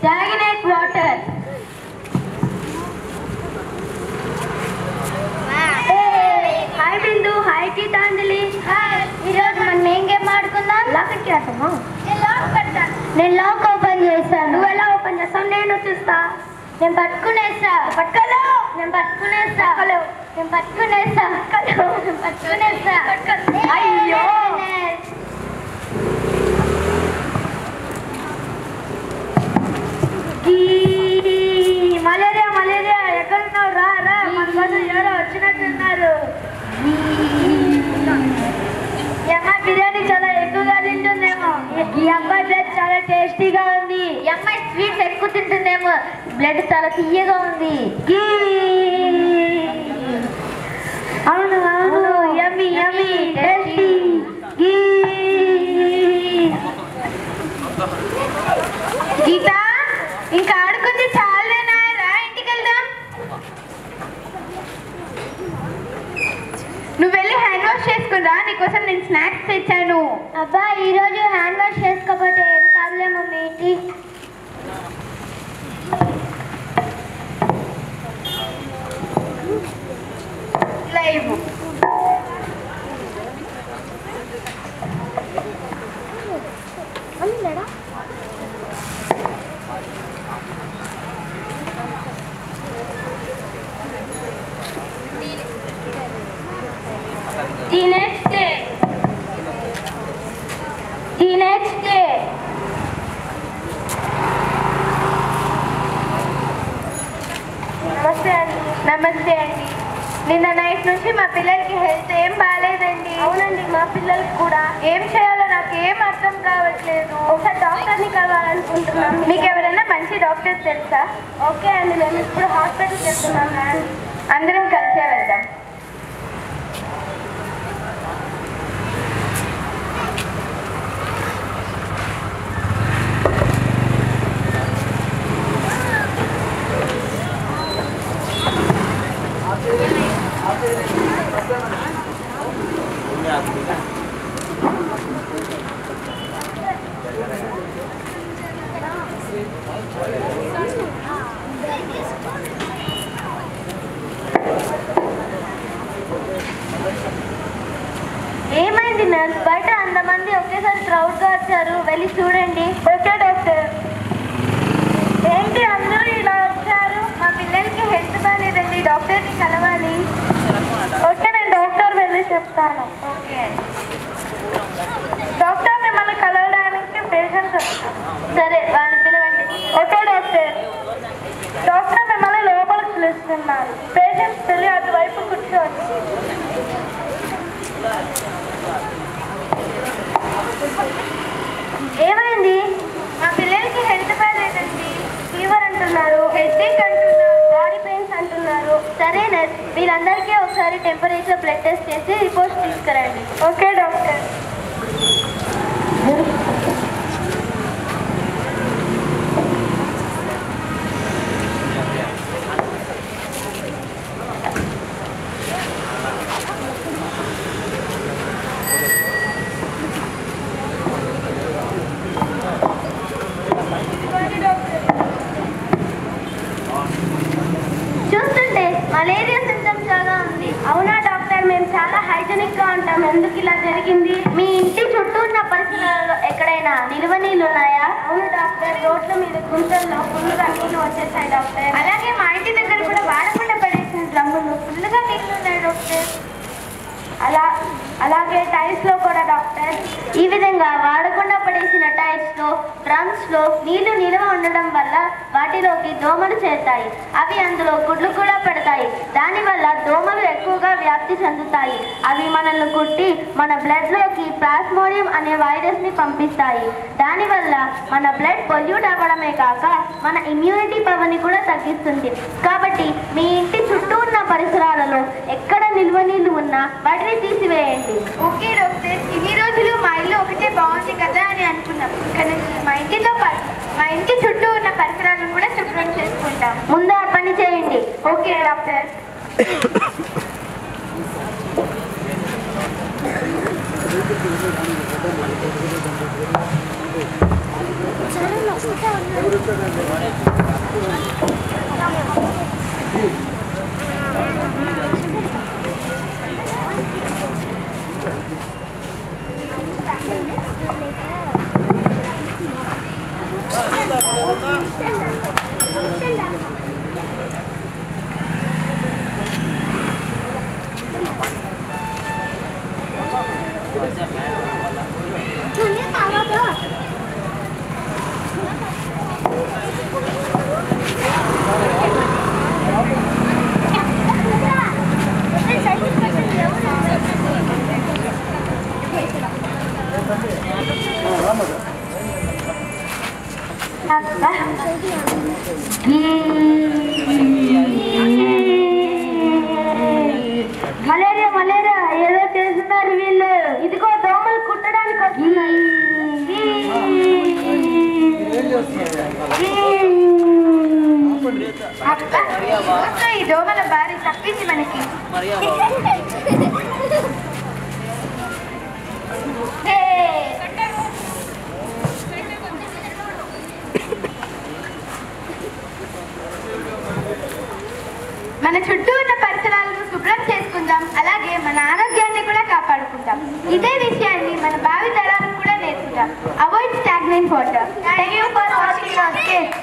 stagnant water. Hi Bindu hi Geetanjali ఈరోజు మనం ఏం గేమ్ ఆడుకుందాం లాక్ ఆడతామా నేను లాక్ పెడతాను నేను లాక్ ఓపెన్ చేస్తాను నువ్వు ఎలా ఓపెన్ చేస్తావు నేను చూస్తా నేను పట్టుకునేస్తా పట్టుకోలో నేను పట్టుకునేస్తా నేను పట్టుకునేస్తా పట్టుకోలో నేను పట్టుకునేస్తా అయ్యో ఈ మలేరియా మలేరియా ఎక్కడున్నావు రా రా మన కోసం ఎవరో వచ్చినట్టున్నారు ఈ అమ్మాయి బిర్యానీ చాలా ఎక్కువగా తింటుందేమో ఈ అమ్మాయి బ్లడ్ చాలా టేస్టీగా ఉంది ఈ అమ్మాయి స్వీట్స్ ఎక్కువ తింటుందేమో బ్లడ్ చాలా తీయగా ఉంది గీ. అవును అవును yummy yummy tasty Gee Geeta ఇంకా ఆడుకుంది చాలేనా రా ఇంటికి వెళ్దాం నువ్వు వెళ్ళి హ్యాండ్ వాష్ చేసుకురా నీకోసం నేను స్నాక్స్ తెచ్చాను అబ్బా ఈ రోజు హ్యాండ్ వాష్ చేసుకోకపోతే ఏం కాదులే మమ్మీ ఏంటి live The next day. The next day. నమస్తే అండి నమస్తే అండి నిన్న నైట్ నుంచి మా పిల్లలకి హెల్త్ ఏం బాగాలేదండి అవునండి మా పిల్లలకి కూడా ఏం చేయాలో నాకు ఏం అర్థం కావట్లేదు ఒకసారి డాక్టర్ని కలవాలనుకుంటున్నాను మీకు ఎవరైనా మంచి డాక్టర్స్ తెలుసా ఓకే అండి మేము ఇప్పుడు హాస్పిటల్కి వెళ్తున్నాం అందరం కలిసే వెళ్దాం ఏమైంది నర్స్ బయట అంతమంది ఒకేసారి క్రౌడ్ గా వచ్చారు వెళ్ళి చూడండి ఓకే డాక్టర్ ఏంటి అందరూ ఇలా వచ్చారు మా పిల్లలకి హెల్త్ బాగాలేదండి డాక్టర్ని కలవాలి ఓకే నేను డాక్టర్ వెళ్ళి చెప్తాను ఓకే డాక్టర్ మిమ్మల్ని కలవడానికి పేషెంట్స్ వస్తారు సరే వాళ్ళని పిలవండి ఓకే డాక్టర్ డాక్టర్ మిమ్మల్ని లోపలికి పిలుస్తున్నారు పేషెంట్స్ వెళ్ళి అటువైపు కూర్చోవచ్చు ఏమైంది మా పిల్లలకి హెల్త్ బాగాలేదండి ఫీవర్ అంటున్నారు హెడ్ఏక్ అంటున్నారు బాడీ పెయిన్స్ అంటున్నారు సరే నర్స్ వీళ్ళందరికీ ఒకసారి టెంపరేచర్ బ్లడ్ టెస్ట్ చేసి రిపోర్ట్స్ తీసుకురండి ఓకే డాక్టర్ చూస్తుంటే మలేరియా సిమ్టమ్స్ లాగా ఉంది అవునా డాక్టర్ మేము చాలా హైజెనిక్ గా ఉంటాం ఎందుకు ఇలా జరిగింది మీ ఇంటి చుట్టూ ఉన్న పరిసరాలలో ఎక్కడైనా నిల్వ నీళ్ళు ఉన్నాయా అవును డాక్టర్ రోడ్ల మీద గుంతల్లో ఫుల్గా నీళ్ళు వచ్చేసాయి డాక్టర్ అలాగే మా ఇంటి దగ్గర కూడా వాడకుండా పడేసిన డ్రమ్ములు ఫుల్గా నీళ్ళు ఉన్నాయి డాక్టర్ అలా అలాగే టైల్స్ లో కూడా డాక్టర్ ఈ విధంగా వాడకుండా పడేసిన టైల్స్ లో డ్రమ్స్ లో నీళ్లు నిల్వ ఉండడం వల్ల వాటిలోకి దోమలు చేరుతాయి అవి అందులో గుడ్లు కూడా పెడతాయి దానివల్ల దోమలు ఎక్కువగా వ్యాప్తి చెందుతాయి అవి మనల్ని కుట్టి మన బ్లడ్ లోకి ప్లాస్మోడియం అనే వైరస్ ని పంపిస్తాయి దానివల్ల మన బ్లడ్ పొల్యూట్ అవ్వడమే కాక మన ఇమ్యూనిటీ పవర్ ని కూడా తగ్గిస్తుంది కాబట్టి మీ ఇంటి చుట్టూ ఉన్న పరిసరాలలో ఎక్కడ నిల్వ నీళ్లు ఉన్నా వాటిని తీసివేయండి ఓకే డాక్టర్ ఇన్ని రోజులు మా ఇల్లు ఒకటే బాగుంది కదా అని అనుకున్నాం కానీ మా ఇంటితో పాటు మా ఇంటి చుట్టూ ఉన్న పరిసరాలను కూడా శుభ్రం చేసుకుంటాం ముందు ఆ పని చేయండి ఓకే డాక్టర్ చాలా నచ్చుతా ఉన్నాడు మలేరియా మలేరియా ఏదో చేస్తున్నారు వీళ్ళు ఇదిగో దోమలు కుట్టడానికి వస్తున్నాయి అబ్బా, వద్దు ఈ దోమల బారి తప్పించి మనకి హే. మన చుట్టూ ఉన్న పరిసరాలను శుభ్రం చేసుకుందాం అలాగే మన ఆరోగ్యాన్ని కూడా కాపాడుకుందాం ఇదే విషయాన్ని మన భావి తరాలకు కూడా నేర్పుతాం avoid stagnant water thank you for watching